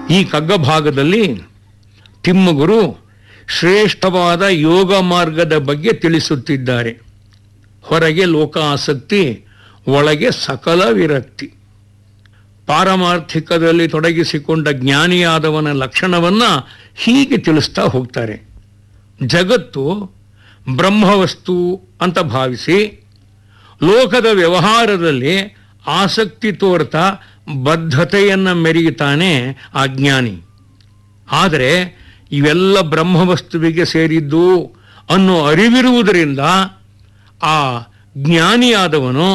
ಈ ಕಗ್ಗ ಭಾಗದಲ್ಲಿ ತಿಮ್ಮಗುರು ಶ್ರೇಷ್ಠವಾದ ಯೋಗ ಮಾರ್ಗದ ಬಗ್ಗೆ ತಿಳಿಸುತ್ತಿದ್ದಾರೆ ಹೊರಗೆ ಲೋಕಾಸಕ್ತಿ ಒಳಗೆ ಸಕಲ ವಿರಕ್ತಿ ಪಾರಮಾರ್ಥಿಕದಲ್ಲಿ ತೊಡಗಿಸಿಕೊಂಡ ಜ್ಞಾನಿಯಾದವನ ಲಕ್ಷಣವನ್ನ ಹೀಗೆ ತಿಳಿಸ್ತಾ ಹೋಗ್ತಾರೆ ಜಗತ್ತು ಬ್ರಹ್ಮವಸ್ತು ಅಂತ ಭಾವಿಸಿ ಲೋಕದ ವ್ಯವಹಾರದಲ್ಲಿ ಆಸಕ್ತಿ ತೋರ್ತಾ ಬದ್ಧತೆಯನ್ನು ಮೆರೆಯುತ್ತಾನೆ ಆ ಜ್ಞಾನಿ ಆದರೆ ಇವೆಲ್ಲ ಬ್ರಹ್ಮವಸ್ತುವಿಗೆ ಸೇರಿದ್ದು ಅನ್ನೋ ಅರಿವಿರುವುದರಿಂದ ಆ ಜ್ಞಾನಿಯಾದವನು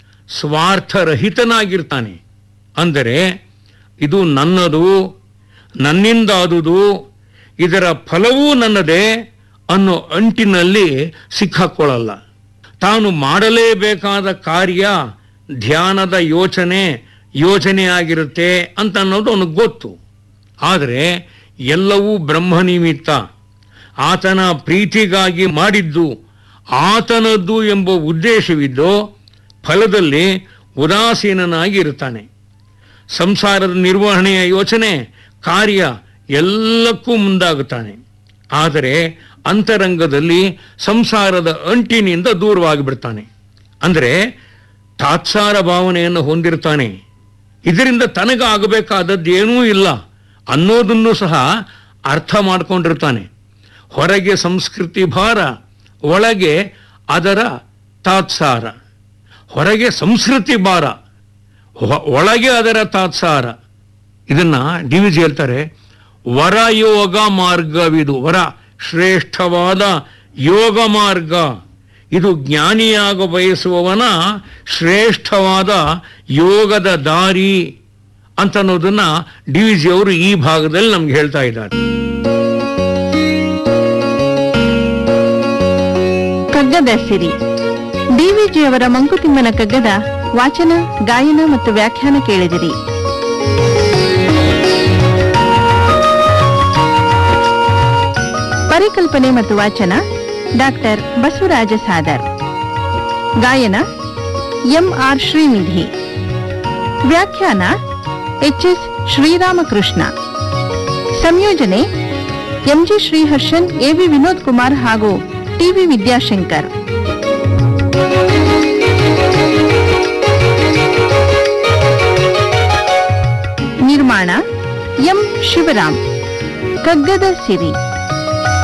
ಸ್ವಾರ್ಥರಹಿತನಾಗಿರ್ತಾನೆ ಅಂದರೆ ಇದು ನನ್ನದು ನನ್ನಿಂದಾದುದು ಇದರ ಫಲವೂ ನನ್ನದೇ ಅನ್ನೋ ಅಂಟಿನಲ್ಲಿ ಸಿಕ್ಕಾಕೊಳ್ಳಲ್ಲ ತಾನು ಮಾಡಲೇಬೇಕಾದ ಕಾರ್ಯ ಧ್ಯಾನದ ಯೋಚನೆ ಯೋಚನೆಯಾಗಿರುತ್ತೆ ಅಂತ ಅನ್ನೋದು ಅವನಿಗೆ ಗೊತ್ತು ಆದರೆ ಎಲ್ಲವೂ ಬ್ರಹ್ಮ ನಿಮಿತ್ತ ಆತನ ಪ್ರೀತಿಗಾಗಿ ಮಾಡಿದ್ದು ಆತನದ್ದು ಎಂಬ ಉದ್ದೇಶವಿದ್ದು ಫಲದಲ್ಲಿ ಉದಾಸೀನನಾಗಿ ಇರ್ತಾನೆ ಸಂಸಾರದ ನಿರ್ವಹಣೆಯ ಯೋಚನೆ ಕಾರ್ಯ ಎಲ್ಲಕ್ಕೂ ಮುಂದಾಗುತ್ತಾನೆ ಆದರೆ ಅಂತರಂಗದಲ್ಲಿ ಸಂಸಾರದ ಅಂಟಿನಿಂದ ದೂರವಾಗಿ ಬಿಡ್ತಾನೆ ಅಂದರೆ ತಾತ್ಸಾರ ಭಾವನೆಯನ್ನು ಹೊಂದಿರ್ತಾನೆ ಇದರಿಂದ ತನಗಾಗಬೇಕಾದದ್ದು ಏನೂ ಇಲ್ಲ ಅನ್ನೋದನ್ನು ಸಹ ಅರ್ಥ ಮಾಡ್ಕೊಂಡಿರ್ತಾನೆ ಹೊರಗೆ ಸಂಸ್ಕೃತಿ ಭಾರ ಒಳಗೆ ಅದರ ತಾತ್ಸಾರ ಹೊರಗೆ ಸಂಸ್ಕೃತಿ ಭಾರ ಹೊ- ಒಳಗೆ ಅದರ ತಾತ್ಸಾರ ಇದನ್ನ ಡಿ ವಿ ಜಿ ಹೇಳ್ತಾರೆ ವರಯೋಗ ಮಾರ್ಗವಿದು ವರ ಶ್ರೇಷ್ಠವಾದ ಯೋಗ ಮಾರ್ಗ ಇದು ಜ್ಞಾನಿಯಾಗ ಬಯಸುವವನ ಶ್ರೇಷ್ಠವಾದ ಯೋಗದ ದಾರಿ ಅಂತ ಅನ್ನೋದನ್ನ ಡಿ ವಿ ಜಿ ಅವರು ಈ ಭಾಗದಲ್ಲಿ ನಮ್ಗೆ ಹೇಳ್ತಾ ಇದ್ದಾರೆ ಕಗ್ಗದ ಸಿರಿ ಡಿವಿಜಿಯವರ ಮಂಕುತಿಮ್ಮನ ಕಗ್ಗದ ವಾಚನ ಗಾಯನ ಮತ್ತು ವ್ಯಾಖ್ಯಾನ ಕೇಳಿದಿರಿ ಪರಿಕಲ್ಪನೆ ಮತ್ತು ವಾಚನ ಡಾಕ್ಟರ್ ಬಸವರಾಜ ಸಾದರ್ ಗಾಯನ ಎಂ ಆರ್ ಶ್ರೀನಿಧಿ ವ್ಯಾಖ್ಯಾನ ಎಚ್ ಎಸ್ ಶ್ರೀರಾಮಕೃಷ್ಣ ಸಂಯೋಜನೆ ಎಂಜಿ ಶ್ರೀಹರ್ಷನ್ ಎವಿ ವಿನೋದ್ ಕುಮಾರ್ ಹಾಗೂ ಟಿವಿ ವಿದ್ಯಾಶಂಕರ್ ನಿರ್ಮಾಣ ಎಂ ಶಿವರಾಮ್ ಕಗ್ಗದ ಸಿರಿ